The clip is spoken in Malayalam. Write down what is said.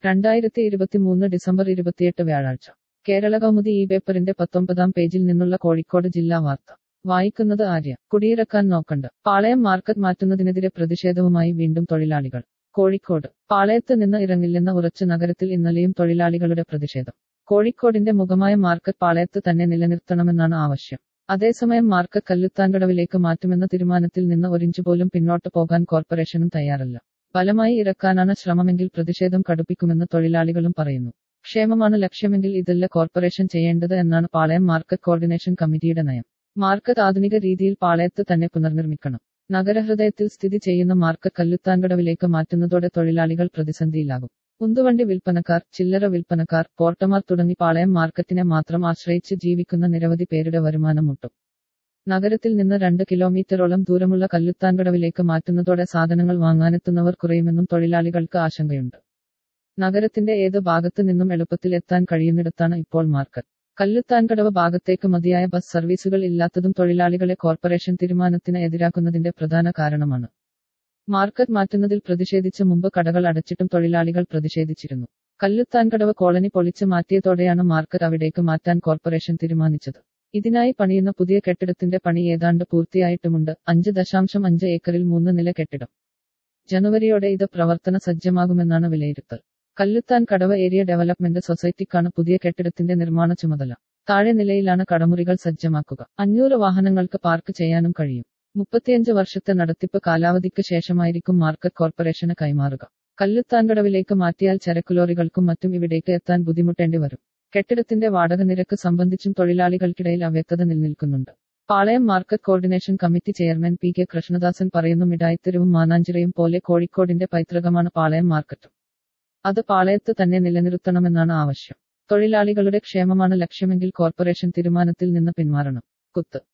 രണ്ടായിരത്തി ഇരുപത്തിമൂന്ന് ഡിസംബർ ഇരുപത്തിയെട്ട് വ്യാഴാഴ്ച കേരള കൗമുദി ഈ പേപ്പറിന്റെ പത്തൊമ്പതാം പേജിൽ നിന്നുള്ള കോഴിക്കോട് ജില്ലാ വാർത്ത വായിക്കുന്നത് ആര്യ കുടിയിറക്കാൻ നോക്കണ്ട പാളയം മാർക്കറ്റ് മാറ്റുന്നതിനെതിരെ പ്രതിഷേധവുമായി വീണ്ടും തൊഴിലാളികൾ കോഴിക്കോട് പാളയത്ത് നിന്ന് ഇറങ്ങില്ലെന്ന ഉറച്ച് നഗരത്തിൽ ഇന്നലെയും തൊഴിലാളികളുടെ പ്രതിഷേധം കോഴിക്കോടിന്റെ മുഖമായ മാർക്കറ്റ് പാളയത്ത് തന്നെ നിലനിർത്തണമെന്നാണ് ആവശ്യം അതേസമയം മാർക്കറ്റ് കല്ലുത്താൻകടവിലേക്ക് മാറ്റുമെന്ന തീരുമാനത്തിൽ നിന്ന് ഒരിഞ്ച് പോലും പിന്നോട്ട് പോകാൻ കോർപ്പറേഷനും തയ്യാറല്ല ഫലമായി ഇറക്കാനാണ് ശ്രമമെങ്കിൽ പ്രതിഷേധം കടുപ്പിക്കുമെന്ന് തൊഴിലാളികളും പറയുന്നു ക്ഷേമമാണ് ലക്ഷ്യമെങ്കിൽ ഇതല്ല കോർപ്പറേഷൻ ചെയ്യേണ്ടത് എന്നാണ് പാളയം മാർക്കറ്റ് കോർഡിനേഷൻ കമ്മിറ്റിയുടെ നയം മാർക്കറ്റ് ആധുനിക രീതിയിൽ പാളയത്ത് തന്നെ പുനർനിർമ്മിക്കണം നഗരഹൃദയത്തിൽ സ്ഥിതി ചെയ്യുന്ന മാർക്കറ്റ് കല്ലുത്താൻകടവിലേക്ക് മാറ്റുന്നതോടെ തൊഴിലാളികൾ പ്രതിസന്ധിയിലാകും ഉന്തുവണ്ടി വിൽപ്പനക്കാർ ചില്ലറ വിൽപ്പനക്കാർ പോർട്ടമാർ തുടങ്ങി പാളയം മാർക്കറ്റിനെ മാത്രം ആശ്രയിച്ച് ജീവിക്കുന്ന നിരവധി പേരുടെ വരുമാനം മുട്ടും നഗരത്തിൽ നിന്ന് രണ്ട് കിലോമീറ്ററോളം ദൂരമുള്ള കല്ലുത്താൻകടവിലേക്ക് മാറ്റുന്നതോടെ സാധനങ്ങൾ വാങ്ങാനെത്തുന്നവർ കുറയുമെന്നും തൊഴിലാളികൾക്ക് ആശങ്കയുണ്ട് നഗരത്തിന്റെ ഏത് ഭാഗത്ത് നിന്നും എളുപ്പത്തിൽ എത്താൻ കഴിയുന്നിടത്താണ് ഇപ്പോൾ മാർക്കറ്റ് കല്ലുത്താൻകടവ് ഭാഗത്തേക്ക് മതിയായ ബസ് സർവീസുകൾ ഇല്ലാത്തതും തൊഴിലാളികളെ കോർപ്പറേഷൻ തീരുമാനത്തിന് എതിരാക്കുന്നതിന്റെ പ്രധാന കാരണമാണ് മാർക്കറ്റ് മാറ്റുന്നതിൽ പ്രതിഷേധിച്ച് മുമ്പ് കടകൾ അടച്ചിട്ടും തൊഴിലാളികൾ പ്രതിഷേധിച്ചിരുന്നു കല്ലുത്താൻകടവ് കോളനി പൊളിച്ച് മാറ്റിയതോടെയാണ് മാർക്കറ്റ് അവിടേക്ക് മാറ്റാൻ കോർപ്പറേഷൻ തീരുമാനിച്ചത് ഇതിനായി പണിയുന്ന പുതിയ കെട്ടിടത്തിന്റെ പണി ഏതാണ്ട് പൂർത്തിയായിട്ടുമുണ്ട് അഞ്ച് ദശാംശം അഞ്ച് ഏക്കറിൽ മൂന്ന് നില കെട്ടിടം ജനുവരിയോടെ ഇത് പ്രവർത്തന സജ്ജമാകുമെന്നാണ് വിലയിരുത്തൽ കല്ലുത്താൻ കടവ് ഏരിയ ഡെവലപ്മെന്റ് സൊസൈറ്റിക്കാണ് പുതിയ കെട്ടിടത്തിന്റെ നിർമ്മാണ ചുമതല താഴെ നിലയിലാണ് കടമുറികൾ സജ്ജമാക്കുക അഞ്ഞൂറ് വാഹനങ്ങൾക്ക് പാർക്ക് ചെയ്യാനും കഴിയും മുപ്പത്തിയഞ്ച് വർഷത്തെ നടത്തിപ്പ് കാലാവധിക്ക് ശേഷമായിരിക്കും മാർക്കറ്റ് കോർപ്പറേഷന് കൈമാറുക കല്ലുത്താൻകടവിലേക്ക് മാറ്റിയാൽ ചരക്കുലോറികൾക്കും മറ്റും ഇവിടേക്ക് എത്താൻ ബുദ്ധിമുട്ടേണ്ടി വരും കെട്ടിടത്തിന്റെ വാടക നിരക്ക് സംബന്ധിച്ചും തൊഴിലാളികൾക്കിടയിൽ അവ്യക്തത നിലനിൽക്കുന്നുണ്ട് Palayam market coordination committee chairman P K Krishnadasan പറയുന്നു മിഠായിത്തെരുവും മാനാഞ്ചിറയും പോലെ കോഴിക്കോടിന്റെ പൈതൃകമാണ് പാളയം മാർക്കറ്റും അത് പാളയത്ത് തന്നെ നിലനിർത്തണമെന്നാണ് ആവശ്യം തൊഴിലാളികളുടെ ക്ഷേമമാണ് ലക്ഷ്യമെങ്കിൽ കോർപ്പറേഷൻ തീരുമാനത്തിൽ നിന്ന് പിന്മാറണം കുത്ത്